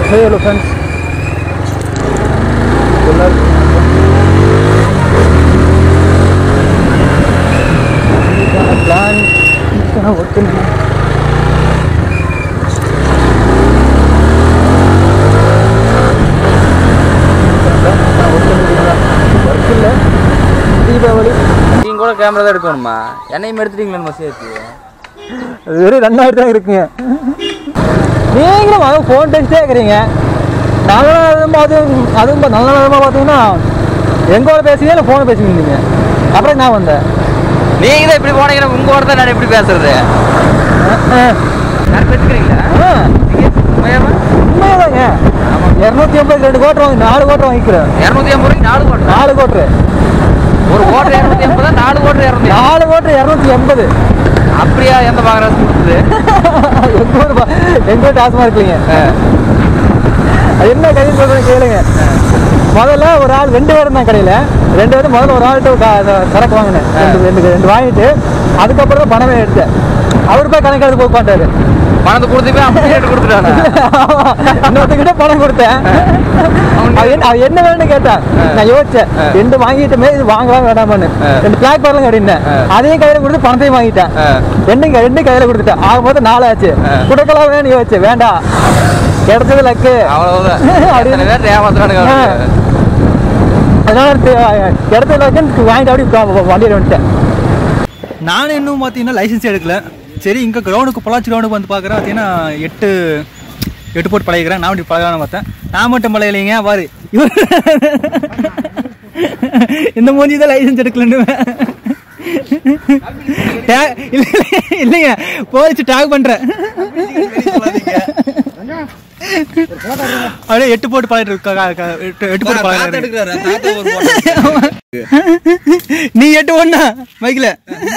ஹே hello friends plan work work இல்லை தீபாவளி நீங்க கூட கேமரா தான் எடுக்கணுமா என்னையும் எடுத்துட்டீங்களா சேர்த்து அது வெறும் ரெண்டாயிரம் தான் இருக்குங்க நீங்களும் அதுவும் ஃபோன் டெஸ்ட்டே இருக்கிறீங்க நல்ல நேரமாக அதுவும் அதுவும் பா- நல்ல நேரமாக பார்த்தீங்கன்னா எங்கோட பேசுவீங்க இல்லை ஃபோனை பேசிட்டு இருந்தீங்க அப்புறம் நான் வந்தேன் நீங்க தான் இப்படி போனீங்கன்னா உங்க கூட தான் நான் எப்படி பேசுறது யாரும் பேசுக்கிறீங்களா ஆ, உண்மையாவா உண்மையாதாங்க இரநூத்தி ஐம்பது ரெண்டு கோட்டர் வாங்கி நாலு கோட்டர் வாங்கிக்கிறேன் இரநூத்தி ஐம்பது ரூபாய்க்கு நாலு கோட்டர் நாலு கோட்டரு ஒரு கோட்டர் இரநூத்தி ஐம்பதா நாலு கோட்டர் இரநூத்தி நாலு கோட்டர் இரநூத்தி எண்பது அப்படியா எந்த பாக்குறது கொடுத்தது எங்க ஊர் பா- எங்க ஊர் டாஸ்மாக இருக்கீங்க அது என்ன கதை சொல்றேன் கேளுங்க முதல்ல ஒரு ஆள் ரெண்டு பேரும் தான் கடையில் ரெண்டு பேரும் முதல்ல ஒரு ஆள்கிட்ட க- க- சரக்கு வாங்கினேன் ரெண்டு ரெண்டு ரெண்டு வாங்கிட்டு அதுக்கப்புறம் தான் பணமே எடுத்தேன் அவர் போய் கணக்கு எடுத்து போய் உட்காண்டாரு பணத்தை கொடுத்து போய் அப்படியே எடுத்து கொடுத்துட்டானா இன்னொருத்தங்கிட்ட பணம் கொடுத்தேன் அவன் என்ன அவன் என்ன வேணும்னு கேட்டான் நான் யோசிச்சேன் ரெண்டு வாங்கிட்டுமே இது வாங்கலாம் வேணாமான்னு ரெண்டு பிளாக் பரலாம் அப்படின்னேன் அதையும் கையில கொடுத்து பணத்தையும் வாங்கிட்டேன் ரெண்டும் ரெண்டு கையில கொடுத்துட்டேன் ஆக மொத்தம் நாலு ஆச்சு கொடுக்கலாம் வேணும் யோசிச்சேன் வேண்டாம் கிடைச்சது லக்கு அவ்வளவுதான் அப்படி- எத்தனை பேர் ஏமாத்துறானுங்க அவனுக்கு. அதனால தெ- கிடைச்சது லக்குன்னு வாங்கிட்டு அப்படி வண்டியில் வந்துட்டேன் நானும் இன்னும் பார்த்தீங்கன்னா லைசன்ஸ் எடுக்கல சரி இங்கே கிரவுண்டுக்கு பொள்ளாச்சி கிரவுண்டுக்கு வந்து பார்க்குறேன் பார்த்தீங்கன்னா எட்டு எட்டு போட்டு பழகிறேன் நான் அப்படி பழகலான்னு பார்த்தேன் நான் மட்டும் பழகலைங்க பாரு இவர் இந்த மூஞ்சி தான் லைசன்ஸ் எடுக்கலன்னு டே- இல்ல இல்லைங்க போயிடுச்சு டேக் பண்ணுறேன் அப்படியே எட்டு போட்டு பழகிட்டு இருக்கா க- க- எட்டு எட்டு போட்டு பழகிறாரு நீ எட்டு ஒண்ணா மைக்கில்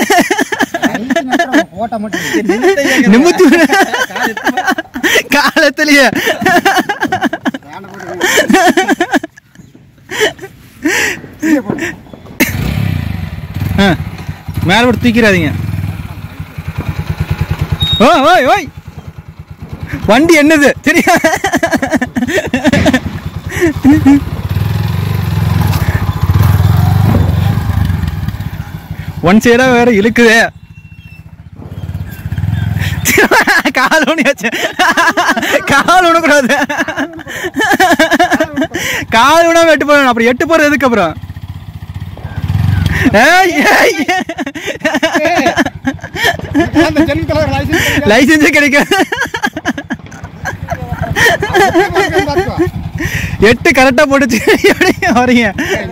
நிமித்து காலத்திலேயே ஆ, மேல போட்டு தூக்கிறாதீங்க ஓ ஓய் ஓய் வண்டி என்னது சரியா ஒன் சைடா வேற இழுக்குதே கால் ஊனியாச்சு கால் ஊனக்கூடாது கால் ஊனாம எட்டு போறேன் அப்புறம் எட்டு போறது எதுக்கு அப்புறம் ஏய், ஏய். லைசன்ஸே கிடைக்காது எட்டு கரெக்டா போட்டுச்சு எப்படி வரீங்க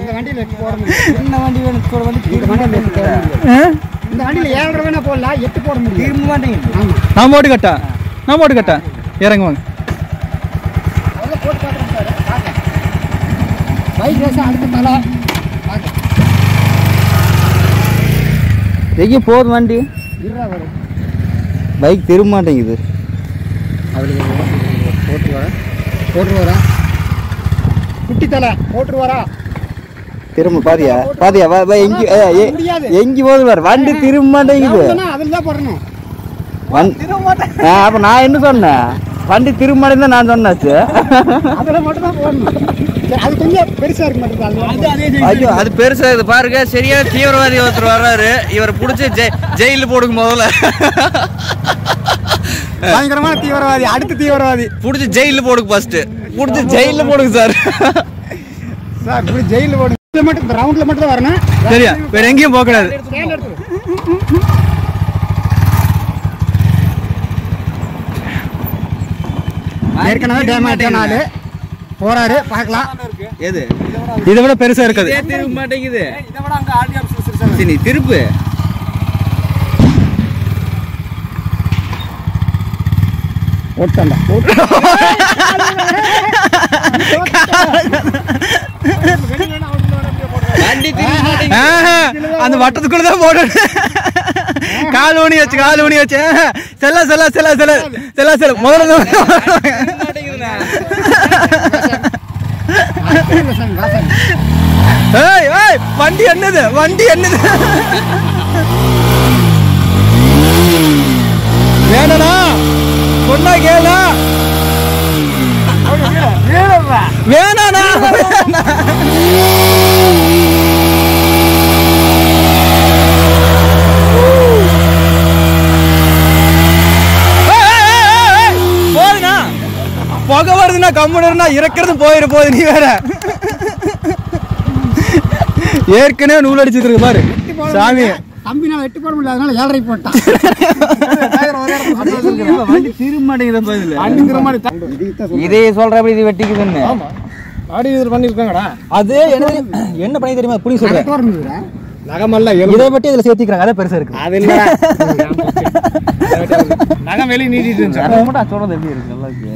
ஆ? இந்த வண்டியில ஏழரை வேணா போடலாம் எட்டு போட முடியும் திரும்ப மாட்டேங்க ஆமா நான் போட்டு கட்டா நான் போட்டு கட்டா இறங்குவாங்க முதல்ல போட்டு காட்டுறேன் சார் பார்க்க பைக் ரேஸ் அடுத்த தலை பார்க்க எங்கே போகுது வண்டி இருபா வரும் பைக் திரும்ப மாட்டேங்குது அவளுக்கு போட்டு வர போட்டு வரா குட்டி தலை போட்டு வரா திரும்ப பாதியா பாதியா வா வா எங்கி முடியாது. எங்கி போகுது பாரு வண்டி திரும்ப மாட்டேங்குது அதில் தான் போடணும் வண் ஆ, அப்ப நான் என்ன சொன்னேன் வண்டி திரும்ப மாட்டேங்குது நான் சொன்னாச்சு அதில் மட்டும் தான் போடணும் சரி, அது கொஞ்சம் பெருசா இருக்கு மட்டும் ஐயோ அது பெருசா இது பாருங்க சரியா தீவிரவாதி ஒருத்தர் வர்றாரு இவர் புடிச்சு ஜெய் ஜெயில போடுங்க முதல்ல பயங்கரமான தீவிரவாதி அடுத்த தீவிரவாதி புடிச்சு ஜெயில போடுங்க ஃபர்ஸ்ட் புடிச்சு ஜெயில போடுங்க சார் சார் இப்படி ஜெயிலில் போடுங்க இதுல மட்டும் இந்த ரவுண்டில் மட்டும் தான் வரணும் சரியா வேற எங்கேயும் போக கூடாது ஸ்டாண்ட் எடுத்து ஏற்கனவே டேமேஜ் ஆனாலு போறாரு பார்க்கலாம் எது இதை விட பெருசா இருக்காது திரும்ப மாட்டேங்குது சரி, நீ திருப்பு ஓட்டண்டா வண்டி திரும்ப மாட்டேங்குது ஆஹா, அந்த வட்டத்துக்குள்ள தான் போடணும் கால் ஊனி வச்சு கால் ஊனி வச்சு ஆஹா, செல்ல செல்ல செல்ல செல்ல செல்ல செல்ல முதல்ல திரும்ப மாட்டேங்குதுண்ணா. ஏய் ஏய் வண்டி என்னது வண்டி என்னது வேணா சொன்னா கேளா புகை வருதுன்னா கம்முனா இறக்குறது போயிட போகுது நீ வேற ஏற்கனவே நூல் அடிச்சுட்டு இருக்கு பாரு சாமி தம்பி நான் வெட்டி போட முடியல அதனால ஏழரை போட்டான் வண்டி திரும்ப மாட்டேங்குது இதே சொல்றப்ப இது வெட்டிக்குதுன்னு ஆடி இது பண்ணிருக்காங்கடா அது என்ன தெரியுமா- என்ன பண்ணி தெரியுமா புடி சொல்றேன் இருந்தது நகமல்ல இதை மட்டும் இதுல சேர்த்திக்கிறாங்க அதான் பெருசா இருக்கு அது இல்ல நகம் வெளியே நீட்டிட்டு இருந்துச்சு மட்டும் சொல்றது எப்படி இருக்கு நல்லா இருக்கு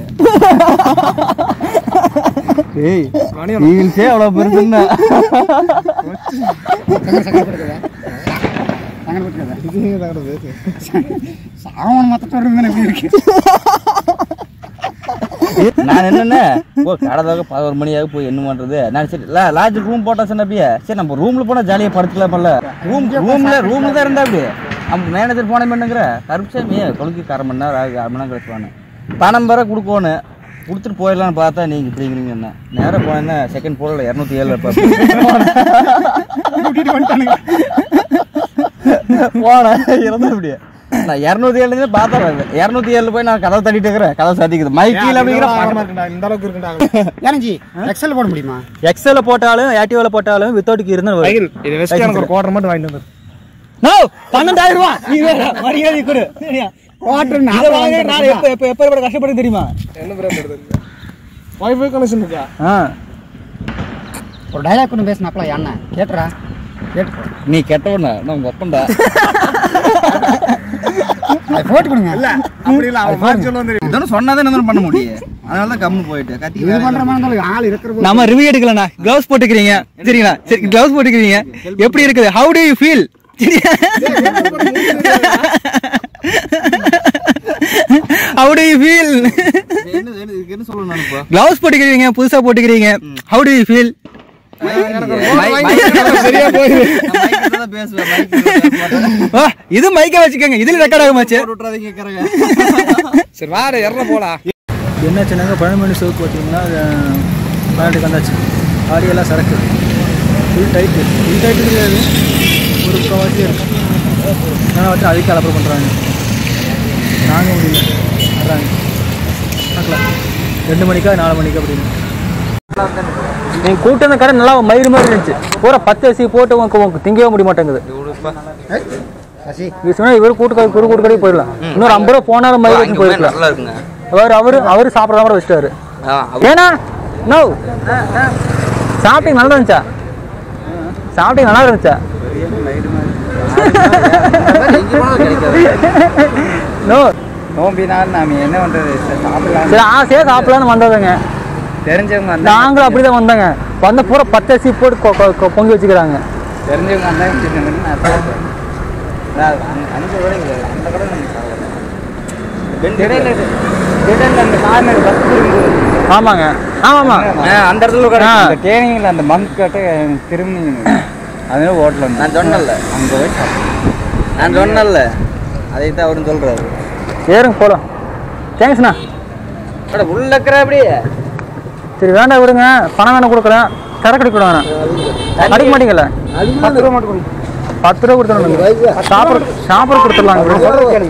ஏய் ஹீல்ஸே அவ்வளவு பெருசுன்னா சாவன் மத்த சொல்றது எப்படி இருக்கு நான் என்னென்ன ஓ கடதாக பதினோரு மணியாக போய் என்ன பண்றது நான் சரி லா லாட்ஜ் ரூம் போட்டா சொன்னப்பிய சரி நம்ம ரூம்ல போனா ஜாலியாக படுத்துக்கலாமல்ல ரூம் ரூம்ல ரூம்ல தான் இருந்தா அப்படி நம்ம மேனேஜர் போன பண்ணுங்கிற கருப்புசாமி கொழுக்கு அரை மணி நேரம் ஆகு அரை மணி நேரம் கழிச்சுவானு பணம் பெற கொடுக்கணும் கொடுத்துட்டு போயிடலாம்னு பார்த்தா நீங்க இப்படிங்கிறீங்க என்ன நேரம் போனேன்னா செகண்ட் போடல இரநூத்தி ஏழு போனேன் இருந்தா அப்படியே நான் இரநூத்தி ஏழுல பார்த்தா இரநூத்தி ஏழு போய் நான் கதவை தட்டிட்டு இருக்கிறேன் கதவை சாத்திக்குது மைக்கில் அப்படிங்கிற இருக்குண்டா இந்த அளவுக்கு இருக்குண்டா ஏனஞ்சி எக்ஸல் போட முடியுமா எக்ஸல போட்டாலும் ஆக்டிவால போட்டாலும் வித்தவுட் இருந்தா கையில் இது வெஸ்ட் எனக்கு ஒரு குவார்டர் மட்டும் வாங்கிட்டு வந்து நோ பன்னெண்டாயிரம் ரூபாய் நீ வேற மரியாதை கொடு சரியா? குவார்டர் இதை வாங்க நான் எப்ப எப்ப எப்ப எப்ப கஷ்டப்பட்டு தெரியுமா என்ன பிராண்ட் எடுத்து வைஃபை கனெக்ஷன் இருக்கா ஆ ஒரு டைலாக் ஒன்று பேசினாப்ல என்ன கேட்டுறா கேட்டு நீ கெட்டவன நான் ஒப்பண்டா அது போட்டு கொடுங்க இல்ல அப்படி இல்ல அவன் மாதிரி சொல்ல வந்து இதொன்னு சொன்னாதான் என்ன பண்ண முடியும் அதனால தான் கம்முன்னு போயிட்டு கத்தி இது பண்ற மாதிரி இருந்தாலும் ஆள் இருக்கிற போது நம்ம ரிவ்யூ எடுக்கலண்ணா க்ளவுஸ் போட்டுக்கிறீங்க சரிங்களா சரி க்ளவுஸ் போட்டுக்கிறீங்க எப்படி இருக்குது how do you feel how do you feel என்ன என்ன இதுக்கு என்ன சொல்லணும் நான் இப்போ க்ளவுஸ் போட்டுக்கிறீங்க புதுசா போட்டுக்கிறீங்க ஹவு டு யூ ஃபீல் சரியா போயிரு பேசுவேன் மைக் வா இது மைக்கை வச்சுக்கோங்க இதுல ரெக்கார்ட் ஆகுமாச்சு விட்டுறாதீங்க கேக்குறாங்க சரி வாட இறல போடா என்ன சொன்னாங்க பழமொழி சோப்பு பார்த்தீங்கன்னா பாட்டுக்கு வந்தாச்சு ஆடியெல்லாம் சரக்கு ஃபுல் டைட்டு ஃபுல் டைட்டு கிடையாது ஒரு முக்கால்வாசி இருக்கும் ஆனால் வச்சு அதுக்கு கலப்பரம் பண்ணுறாங்க நாங்க முடியல வர்றாங்க பார்க்கலாம் ரெண்டு மணிக்கா நாலு மணிக்கா அப்படின்னு நீங்கள் கூட்டு வந்த கடை நல்லா மயிறு மாதிரி இருந்துச்சு பூரா பத்து அரிசி போட்டு உனக்கு உனக்கு திங்கவே முடிய மாட்டேங்குது சசி இது சொன்னா இவர் கூட்டு கடை குறு கூட்டு கடைக்கு போயிடலாம் இன்னொரு ஐம்பது ரூபா போனாலும் மயிறு எடுத்துன்னு போயிருக்கலாம் நல்லா இருக்குங்க அவர் அவரு அவரு சாப்பிடாம கூட வச்சுட்டாரு ஏன்னா நோ சாப்பிட்டீங்க நல்லா இருந்துச்சா சாப்பிட்டீங்க நல்லா இருந்துச்சா நோ நோம்பினால் நாம என்ன பண்றது சாப்பிடலாம் சரி ஆசையா சாப்பிடலாம்னு வந்ததுங்க தெரிஞ்சவங்க நாங்களும் அப்படிதான் வந்தோங்க வந்த பூரா பச்சரிசி போட்டு கொ- கொ- கொ- பொங்கி வச்சுக்கிறாங்க தெரிஞ்சவங்க அந்த நான் சாப்பிட்டேன் நான் அங்க- அஞ்சு கூட கிடையாது அந்த கடை நம்ம இடையில இடையில அந்த கார்னர் பஸ் ஆமாங்க ஆமாமா அந்த இடத்துல ஆ. அந்த கேணிங்கள அந்த மங்க் கட்ட திரும்பினீங்க அதனால ஓட்டல நான் சொன்னல அங்க போய் சாப்பிட்டேன். நான் சொன்னல அதை தான் அவரும் சொல்றாரு சரிங்க போலாம் தேங்க்ஸ்ண்ணா அட உள்ள இருக்கிற அப்படியே சரி வேண்டாம் விடுங்க பணம் வேணா கொடுக்குறேன் சரக்கு அடிக்க வேணாம் அடிக்க மாட்டீங்கல்ல பத்து ரூபா மட்டும் கொடுங்க பத்து ரூபா கொடுத்துருங்க சாப்பிட சாப்பிட கொடுத்துடலாங்க விடுங்க.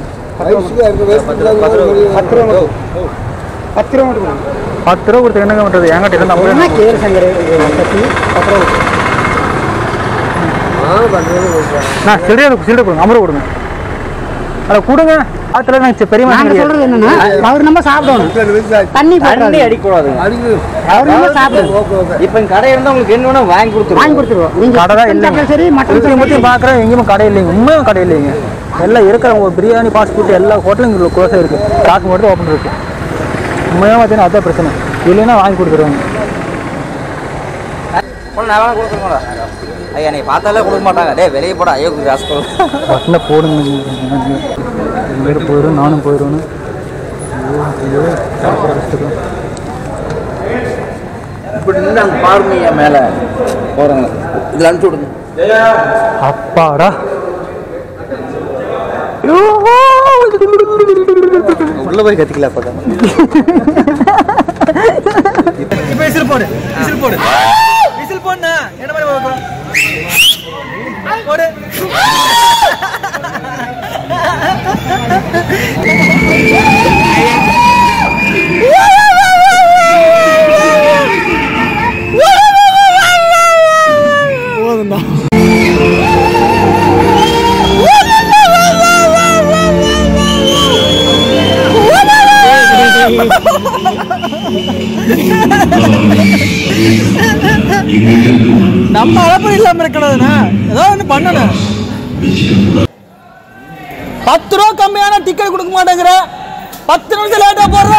பத்து ரூபா மட்டும் பத்து ரூபா மட்டும் கொடுங்க பத்து ரூபா கொடுத்து என்னங்க பண்ணுறது என்கிட்ட இல்லை நம்ம என்ன கேர் சங்கர் சசி நான் சில்லறை சில்லறை கொடுங்க ஐம்பது ரூபா கொடுங்க அதை கொடுங்க அதில் நான் பெரிய நாங்க மனுஷன் சொல்றது என்னன்னா அவர் நம்ம சாப்பிடணும் தண்ணி தண்ணி போடுறாரு அடிக்கூடாது அவர் நம்ம சாப்பிடணும் இப்ப கடை இருந்தா உங்களுக்கு என்ன வேணா வாங்கி கொடுத்துருவோம் வாங்கி கொடுத்துருவோம் நீங்க கடை தான் chicken இல்லைங்க சாப்பிட்டாலும் சரி மட்டன் சுற்றி முற்றி சாப்பிட்டாலும் பார்க்குறேன் எங்கேயுமே கடை இல்லைங்க உண்மையும் கடை இல்லைங்க எல்லாம் இருக்கிற ஒரு பிரியாணி ஃபாஸ்ட் ஃபுட் எல்லா ஹோட்டலும் இங்கே க்ளோஸாக இருக்குது ஸ்டாக் மட்டும் ஓப்பன் இருக்கு உண்மையாக பார்த்தீங்கன்னா அதான் பிரச்சனை இல்லைன்னா வாங்கி கொடுத்துருவாங்க நான் வேணா கொடுத்துருக்கோம்டா ஐயா நீ பார்த்தாலே கொடுக்க மாட்டாங்க டேய் வெளியே போடா ஐயோ காசு பட்டில் போடுங்க இவர் போயிடும் நானும் போயிடுவேன்னு ஐயோ, ஐயோ, சாப்பிட கஷ்டம். இப்படி நின்று அங்கே பாருங்க என் மேலே போகிறாங்க இதில் அனுப்பிச்சு விடுங்க அப்பாடா உள்ள போய் கத்திக்கல அப்போ இப்போ விசில் போடு விசில் போடு விசில் போடுண்ணா என்ன மாதிரி பார்ப்போம் போடு நம்ம அளப்பம் இல்லாம இருக்கணும்னா ஏதோ ஒன்று பண்ணணும் பத்து ரூபா கம்மியான டிக்கெட் கொடுக்க மாட்டேங்கிற பத்து நிமிஷம் லேட்டா போடுற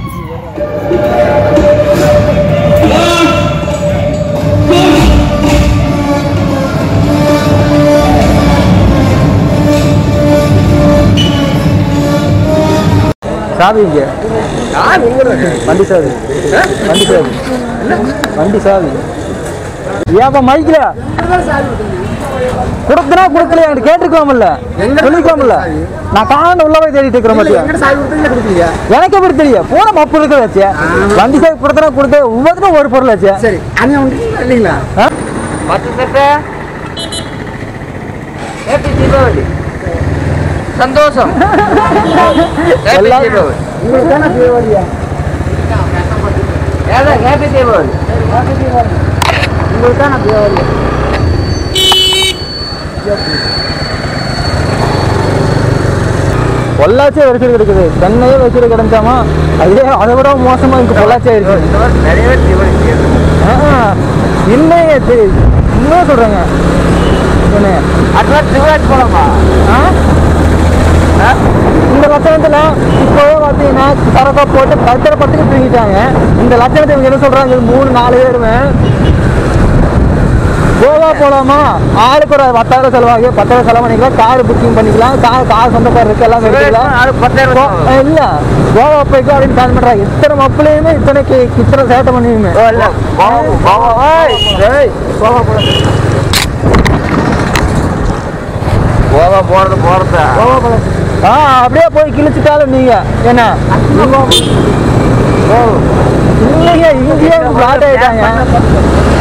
சாவி இங்க வண்டி சாவி வண்டி சாவி வண்டி சாவி ஏப்பா மைக்கில கொடுத்தனா கொடுக்கல என்கிட்ட கேட்டுக்கோமில்ல சொல்லிக்கோமில்ல நான் காண உள்ள போய் தேடிட்டு இருக்கிற மாட்டியா எனக்கு எப்படி தெரியும் பூரா மப்பு இருக்க வச்சு வண்டி சாவி கொடுத்தனா கொடுத்து ஒவ்வொருத்தரும் ஒரு பொருள் வச்சு சரி அண்ணன் உண்டு இல்லைங்களா பத்து சட்டை ஹேப்பி தீபாவளி சந்தோஷம் ஹேப்பி எல்லாம் தீபாவளி உங்களுக்கு தானே தீபாவளியா ஏதான் ஹேப்பி தீபாவளி உங்களுக்கு தானே தீபாவளி பொள்ளாச்சியே வரிசையில் கிடைக்குது சென்னையே வரிசையில் கிடைச்சாமா அதே அதை விட மோசமா இங்க பொள்ளாச்சி ஆயிடுச்சு இந்த வருஷம் நிறைய பேர் தீபாவளி செய்யணும். ஆ, இல்லைங்க தெ- உண்மையா சொல்றேங்க என்ன அடுத்த வாரம் சிவராஜ் போலாமா ஆ? ஆ? இந்த லட்சணத்துல இப்போவே பார்த்தீங்கன்னா சரக்கா போட்டு பத்திர பத்துக்கு தூங்கிட்டாங்க இந்த லட்சணத்தை இவங்க என்ன சொல்றாங்க இது மூணு நாலு பேருமே கோவா போலாமா ஆளுக்கு ஒரு பத்தாயிரம் செலவாகி பத்தாயிரம் செலவு பண்ணிக்கலாம் கார் புக்கிங் பண்ணிக்கலாம் கார் கார் சொந்தக்காரர் இருக்கு எல்லாம் எடுத்துக்கலாம் அது பத்தாயிரம் கோ- ரூபாய். ஆ, இல்ல கோவா போய்க்கு அப்படின்னு பிளான் பண்றாங்க இத்தனை மக்களையுமே இத்தனை கி- இத்தனை சேட்டை பண்ணுவீங்க ஓ, இல்ல. கோவா, கோவா, ஓய். ஏய், கோவா போலாம் கோவா போறது போறதா கோவா போலாம் ஆ அப்படியே போய் கிழிச்சிட்டாலும் நீங்க என்ன ஓ இல்லைங்க இங்கேயே பிளாட் ஆயிட்டாங்க